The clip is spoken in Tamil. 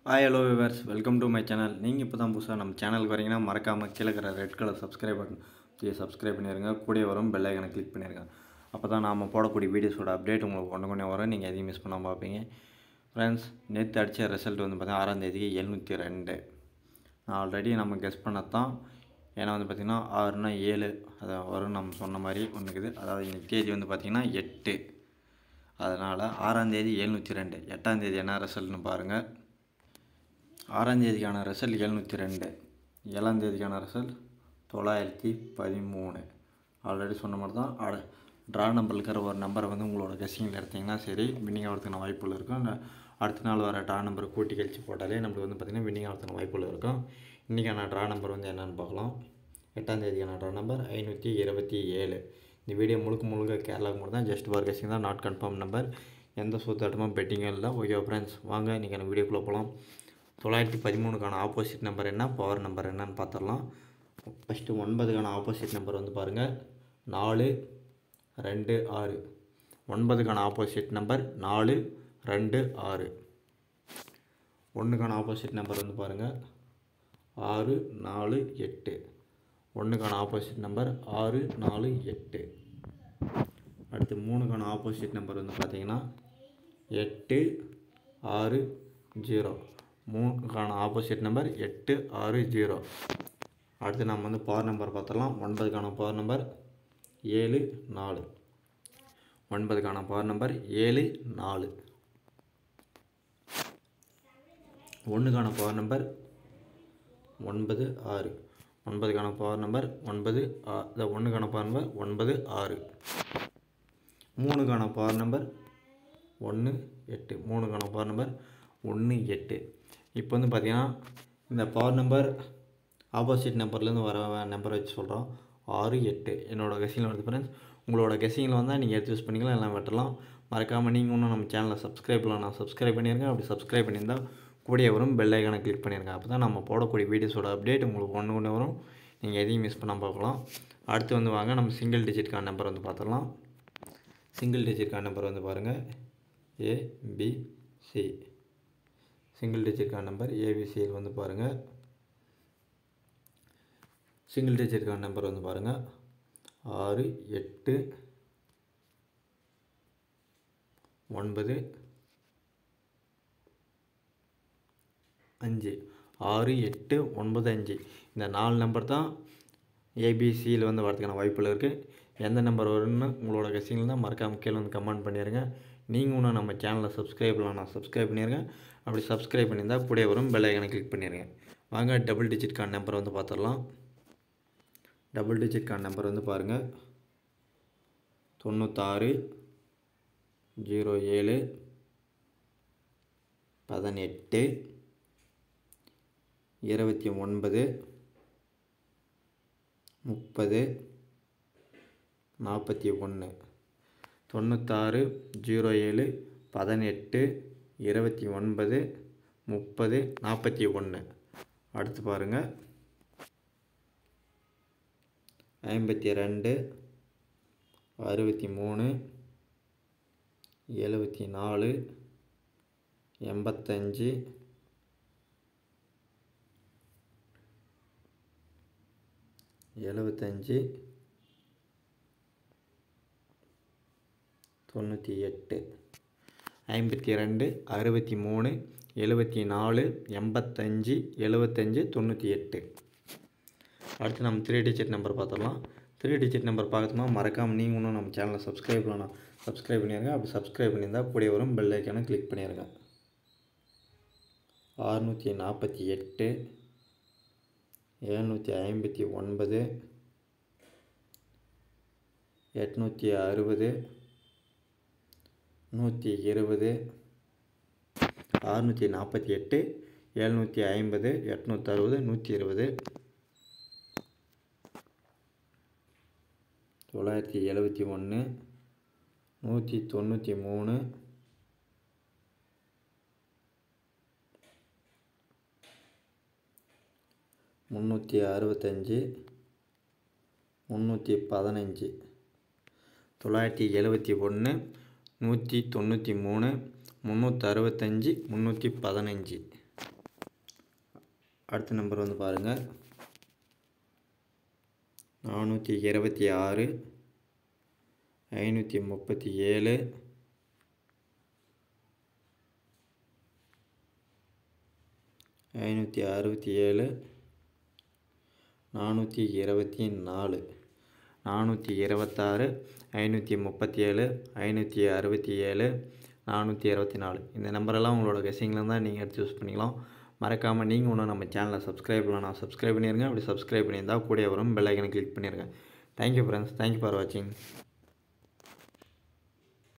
hi hello viewers welcome to my channel நீங்கள் இப்போ தான் புதுசாக நம்ம சேனலுக்கு வரீங்கன்னா மறக்காமல் கீழே இருக்கிற red colour subscribe button subscribe பண்ணிடுங்க கூடயே வரும் பெல் ஐக்கனை கிளிக் பண்ணிடுங்க அப்போ தான் நாம் போடக்கூடிய வீடியோஸோட அப்டேட் உங்களுக்கு கொண்டு கொண்டே வரும் நீங்கள் எதையும் மிஸ் பண்ணாமல் பார்ப்பீங்க ஃப்ரெண்ட்ஸ் நேற்று அடித்த ரிசல்ட் வந்து பார்த்தீங்கன்னா ஆறாம் தேதிக்கு எழுநூற்றி ரெண்டு நான் ஆல்ரெடி நம்ம கெஸ் பண்ணது தான் ஏன்னா வந்து பார்த்திங்கன்னா ஆறுனா ஏழு அதை வரும் நம்ம சொன்ன மாதிரி ஒன்று இருக்குது அதாவது இன்னைக்கு தேதி வந்து பார்த்திங்கன்னா எட்டு அதனால் ஆறாம் தேதி எழுநூற்றி ரெண்டு எட்டாம் தேதி என்ன ரிசல்ட்னு பாருங்கள் ஆறாம் தேதிக்கான ரிசல்ட் எழுநூற்றி ரெண்டு ஏழாம் தேதிக்கான ரிசல்ட் தொள்ளாயிரத்தி பதிமூணு ஆல்ரெடி சொன்ன மாதிரி தான் அட ட்ரா நம்பர் இருக்கிற ஒரு நம்பரை வந்து உங்களோட கெஸ்டிங்கில் எடுத்திங்கன்னா சரி வின்னிங் ஆகிறதுக்கான வாய்ப்புகள் இருக்கும் இல்லை அடுத்த நாள் வர ட்ரா நம்பரை கூட்டி கழிச்சு போட்டாலே நம்மளுக்கு வந்து பார்த்திங்கன்னா வின்னிங் ஆகிறதுக்கான வாய்ப்புகள் இருக்கும் இன்றைக்கான ட்ரா நம்பர் வந்து என்னென்னு பார்க்கலாம் எட்டாம் தேதிக்கான ட்ரா நம்பர் ஐநூற்றி இருபத்தி ஏழு இந்த வீடியோ முழுக்க முழுக்க கேரளாவுக்கு மட்டும் தான் ஜஸ்ட் பார் கெஸ்டிங் தான் நாட் கன்ஃபார்ம் நம்பர் எந்த சூத்தாட்டமும் பெட்டிங்கும் இல்லை ஓகே ஃப்ரெண்ட்ஸ் வாங்க இன்றைக்கான வீடியோக்குள்ளே போகலாம் தொள்ளாயிரத்தி பதிமூணுக்கான ஆப்போசிட் நம்பர் என்ன பவர் நம்பர் என்னன்னு பார்த்துடலாம் ஃபஸ்ட்டு ஒன்பதுக்கான ஆப்போசிட் நம்பர் வந்து பாருங்கள் நாலு ரெண்டு ஆறு ஒன்பதுக்கான ஆப்போசிட் நம்பர் நாலு ரெண்டு ஆறு ஒன்றுக்கான ஆப்போசிட் நம்பர் வந்து பாருங்கள் ஆறு நாலு எட்டு ஒன்றுக்கான ஆப்போசிட் நம்பர் ஆறு நாலு எட்டு அடுத்து மூணுக்கான ஆப்போசிட் நம்பர் வந்து பார்த்தீங்கன்னா எட்டு ஆறு ஜீரோ மூணுக்கான ஆப்போசிட் நம்பர் எட்டு ஆறு ஜீரோ அடுத்து நம்ம வந்து பவர் நம்பர் பார்த்துடலாம் ஒன்பதுக்கான பவர் நம்பர் ஏழு நாலு ஒன்பதுக்கான பவர் நம்பர் ஏழு நாலு ஒன்றுக்கான பவர் நம்பர் ஒன்பது ஆறு ஒன்பதுக்கான பவர் நம்பர் ஒன்பது ஆ இந்த ஒன்றுக்கான பவர் நம்பர் ஒன்பது ஆறு மூணுக்கான பவர் நம்பர் ஒன்று எட்டு மூணுக்கான பவர் நம்பர் ஒன்று எட்டு இப்போ வந்து பார்த்திங்கன்னா இந்த பவர் நம்பர் ஆப்போசிட் நம்பர்லேருந்து வர நம்பரை வச்சு சொல்கிறோம் ஆறு எட்டு என்னோடய கெஸிங்கில் வந்து ஃப்ரெண்ட்ஸ் உங்களோட கெஸிங்கில் வந்தால் நீங்கள் எடுத்து யூஸ் பண்ணிக்கலாம் எல்லாம் வெட்டலாம் மறக்காமல் நீங்கள் இன்னும் நம்ம சேனலை சப்ஸ்கிரைப் பண்ணலாம் சப்ஸ்கிரைப் பண்ணிடுங்க அப்படி சப்ஸ்கிரைப் பண்ணியிருந்தால் கூடிய வரும் பெல் ஐக்கானை கிளிக் பண்ணிடுங்க அப்போ தான் நம்ம போடக்கூடிய வீடியோஸோட அப்டேட் உங்களுக்கு ஒன்று ஒன்று வரும் நீங்கள் எதையும் மிஸ் பண்ணாமல் பார்க்கலாம் அடுத்து வந்து வாங்க நம்ம சிங்கிள் டிஜிட்கான நம்பர் வந்து பார்த்துடலாம் சிங்கிள் டிஜிட்கான நம்பர் வந்து பாருங்கள் ஏபிசி சிங்கிள் டிஜிட்கான நம்பர் ஏபிசியில் வந்து பாருங்கள் சிங்கிள் டிஜிட்கான நம்பர் வந்து பாருங்கள் ஆறு எட்டு ஒன்பது அஞ்சு ஆறு எட்டு ஒன்பது அஞ்சு இந்த நாலு நம்பர் தான் ஏபிசியில் வந்து வரதுக்கான வாய்ப்புகள் இருக்குது எந்த நம்பர் வரும்னு உங்களோட கெஸ்டிங்கில் தான் மறக்காமல் கீழே வந்து கமெண்ட் பண்ணிடுங்க நீங்கள் இன்னும் நம்ம சேனலை சப்ஸ்கிரைப் பண்ணலாம் சப்ஸ்கிரைப் பண்ணிடுங்க அப்படி சப்ஸ்கிரைப் பண்ணியிருந்தால் கூட வரும் பெல் ஐக்கனை கிளிக் பண்ணிடுங்க வாங்க டபுள் டிஜிட்கான நம்பர் வந்து பார்த்துடலாம் டபுள் டிஜிட்கான நம்பர் வந்து பாருங்கள் தொண்ணூத்தாறு ஜீரோ ஏழு பதினெட்டு இருபத்தி ஒன்பது முப்பது நாற்பத்தி ஒன்று தொண்ணூத்தாறு ஜீரோ ஏழு பதினெட்டு இருபத்தி ஒன்பது முப்பது நாற்பத்தி ஒன்று அடுத்து பாருங்கள் ஐம்பத்தி ரெண்டு அறுபத்தி மூணு எழுபத்தி நாலு எண்பத்தஞ்சு எழுபத்தஞ்சி தொண்ணூற்றி எட்டு ஐம்பத்தி ரெண்டு அறுபத்தி மூணு எழுபத்தி நாலு எண்பத்தஞ்சு எழுபத்தஞ்சு தொண்ணூற்றி எட்டு அடுத்து நம்ம த்ரீ டிஜிட் நம்பர் பார்த்துடலாம் த்ரீ டிஜிட் நம்பர் பார்க்கணுமா மறக்காமல் நீங்கள் இன்னும் நம்ம சேனலை சப்ஸ்கிரைப் பண்ணலாம் சப்ஸ்கிரைப் பண்ணிடுங்க அப்படி சப்ஸ்கிரைப் பண்ணியிருந்தால் கூடிய வரும் பெல் ஐக்கானை கிளிக் பண்ணிடுங்க அறுநூற்றி நாற்பத்தி எட்டு எழுநூற்றி ஐம்பத்தி ஒன்பது எட்நூற்றி அறுபது நூற்றி இருபது அறுநூற்றி நாற்பத்தி எட்டு எழுநூற்றி ஐம்பது எட்நூற்றி அறுபது நூற்றி இருபது தொள்ளாயிரத்தி எழுபத்தி ஒன்று நூற்றி தொண்ணூற்றி மூணு முந்நூற்றி அறுபத்தஞ்சி முந்நூற்றி பதினஞ்சு தொள்ளாயிரத்தி எழுபத்தி ஒன்று நூற்றி தொண்ணூற்றி மூணு முந்நூற்றி அறுபத்தஞ்சி முந்நூற்றி பதினஞ்சு அடுத்த நம்பர் வந்து பாருங்கள் நானூற்றி இருபத்தி ஆறு ஐநூற்றி முப்பத்தி ஏழு ஐநூற்றி அறுபத்தி ஏழு நானூற்றி இருபத்தி நாலு நானூற்றி இருபத்தாறு ஐநூற்றி முப்பத்தி ஏழு ஐநூற்றி அறுபத்தி ஏழு நானூற்றி இருபத்தி நாலு இந்த நம்பரெல்லாம் உங்களோட கெஸிங்கில் தான் நீங்கள் எடுத்து யூஸ் பண்ணிக்கலாம் மறக்காமல் நீங்கள் ஒன்றும் நம்ம சேனலை சப்ஸ்கிரைப் பண்ணலாம் சப்ஸ்கிரைப் பண்ணிடுங்க அப்படி சப்ஸ்கிரைப் பண்ணியிருந்தால் கூட வரும் பெல் ஐக்கனை கிளிக் பண்ணிடுங்க தேங்க்யூ ஃப்ரெண்ட்ஸ் தேங்க்யூ ஃபார் வாட்சிங்